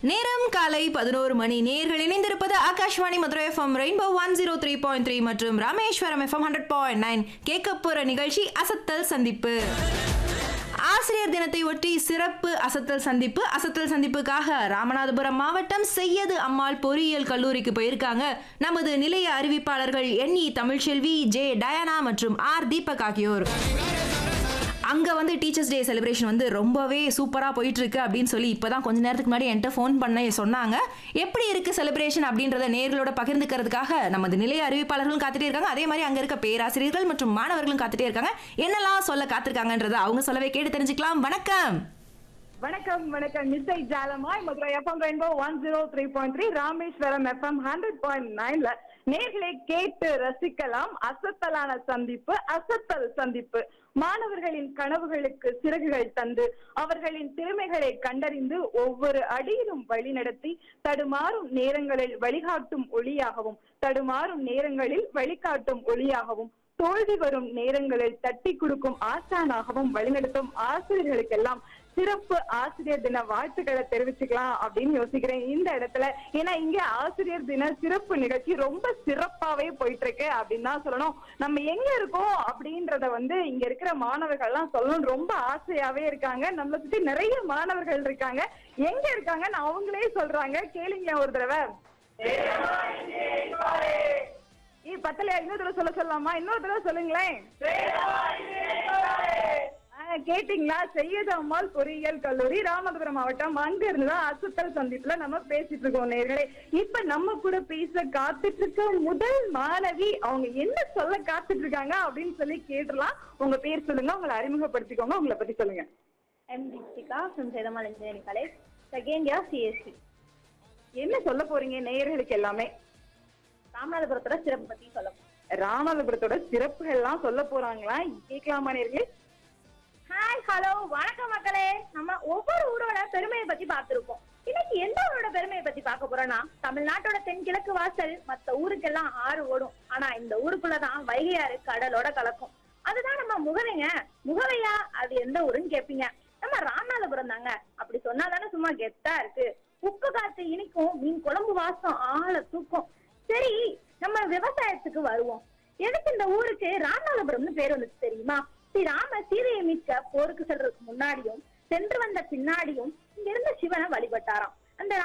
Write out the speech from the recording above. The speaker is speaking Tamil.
நேரம் காலை பதினோரு மணி நேர்கள் இணைந்திருப்பது Akashvani Madurai FM rainbow one zero three point three மற்றும் Rameswaram FM hundred point nine கேட்க போற நிகழ்ச்சி அசத்தல் சந்திப்பு ஆசிரியர் தினத்தை ஒட்டி சிறப்பு அசத்தல் சந்திப்பு அசத்தல் சந்திப்புக்காக ராமநாதபுரம் மாவட்டம் செய்யது அம்மாள் பொறியியல் கல்லூரிக்கு போயிருக்காங்க நமது நிலைய அறிவிப்பாளர்கள் N E Tamilselvi J Diana மற்றும் ஆர் தீபக் ஆகியோர் அங்க வந்து டீச்சர்ஸ் டே செலிப்ரேஷன் வந்து ரொம்பவே சூப்பரா போயிட்டு இருக்கு அப்படின்னு சொல்லி இப்பதான் கொஞ்ச நேரத்துக்கு முன்னாடி என்கிட்ட ஃபோன் பண்ண சொன்னாங்க எப்படி இருக்கு செலிப்ரேஷன் அப்படின்றத நேர்களோட பகிர்ந்துக்கிறதுக்காக நமது நிலைய அறிவிப்பாளர்களும் காத்துட்டே இருக்காங்க அதே மாதிரி அங்க இருக்க பேராசிரியர்கள் மற்றும் மாணவர்களும் காத்துட்டே இருக்காங்க என்னெல்லாம் சொல்ல காத்திருக்காங்கன்றத அவங்க சொல்லவே கேட்டு தெரிஞ்சுக்கலாம் வணக்கம் வணக்கம் வணக்கம் மிஸ்ஸை ஜாலமாய் Madurai FM rainbow one zero three point three Rameswaram FM hundred point நைன்ல நேர்களை கேட்டு ரசிக்கலாம் அசத்தலான சந்திப்பு அசத்தல் சந்திப்பு மாணவர்களின் கனவுகளுக்கு சிறகுகள் தந்து அவர்களின் திறமைகளை கண்டறிந்து ஒவ்வொரு அடியிலும் வழிநடத்தி தடுமாறும் நேரங்களில் வழிகாட்டும் ஒளியாகவும் தடுமாறும் நேரங்களில் வழிகாட்டும் ஒளியாகவும் தோல்வி வரும் நேரங்களில் தட்டி கொடுக்கும் ஆசானாகவும் வழிநடத்தும் ஆசிரியர்களுக்கெல்லாம் சிறப்பு ஆசிரியர் தின வாழ்த்துக்களை தெரிவிச்சுக்கலாம் அப்படின்னு யோசிக்கிறேன் இந்த இடத்துல ஏன்னா இங்க ஆசிரியர் தின சிறப்பு நிகழ்ச்சி ரொம்ப சிறப்பாவே போயிட்டு இருக்கு அப்படின்னு தான் சொல்லணும் நம்ம எங்க இருக்கோம் அப்படின்றத வந்து இங்க இருக்கிற மாணவர்கள் எல்லாம் சொல்லணும் ரொம்ப ஆசையாவே இருக்காங்க நம்மளை சுத்தி நிறைய மாணவர்கள் இருக்காங்க எங்க இருக்காங்கன்னு அவங்களே சொல்றாங்க கேளுங்க ஒரு தடவை ஏ பத்தலையா இன்னொரு தடவை சொல்ல சொல்லலாமா இன்னொரு தடவை சொல்லுங்களேன் ஆ, கேட்டீங்களா செய்யது அம்மாள் பொறியியல் கல்லூரி ராமநாதபுரம் மாவட்டம் அங்க இருந்துதான் அசுத்தல் சந்திப்புல நம்ம பேசிட்டு இருக்கோம் நேர்களே இப்ப நம்ம கூட பேச காத்துட்டு இருக்க முதல் மாணவி அவங்க என்ன சொல்ல காத்துட்டு இருக்காங்க அப்படின்னு சொல்லி கேட்டுலாம் உங்க பேர் சொல்லுங்க உங்களை அறிமுகப்படுத்திக்கோங்க உங்களை பத்தி சொல்லுங்க I'm Deepika from Sedamal Engineering College, second year CSC. என்ன சொல்ல போறீங்க நேயர்களுக்கு எல்லாமே ராமநாதபுரத்தோட சிறப்பு பத்தி சொல்ல போறேன். ராமநாதபுரத்தோட சிறப்புகள் எல்லாம் சொல்ல போறாங்களா கேட்கலாமா நேர்களே ஹாய் ஹலோ வணக்கம் மக்களே நம்ம ஒவ்வொரு ஊரோட பெருமையை பத்தி பார்த்திருப்போம் இன்னைக்கு எந்த ஊரோட பெருமையை பத்தி பார்க்க போறோம்னா தமிழ்நாட்டோட தென்கிழக்கு வாசல் மத்த ஊருக்கெல்லாம் ஆறு ஓடும் ஆனா இந்த ஊருக்குள்ளதான் வைகை ஆறு கடலோட கலக்கும் அதுதான் நம்ம முகவைங்க முகவையா அது எந்த ஊருன்னு கேப்பீங்க நம்ம ராமநாதபுரம் தாங்க அப்படி சொன்னாதானே சும்மா கெத்தா இருக்கு உப்பு காத்து இனிக்கும் மீன் குழம்பு வாசம் ஆள தூக்கும் சரி நம்ம விவசாயத்துக்கு வருவோம் எதுக்கு இந்த ஊருக்கு ராமநாதபுரம்னு பேர் வந்துச்சு தெரியுமா ஸ்ரீ ராம சீதையை மீட்க போருக்கு செல்றதுக்கு முன்னாடியும் சென்று வந்த பின்னாடியும் இங்க இருந்த சிவனை வழிபட்டாராம் அந்த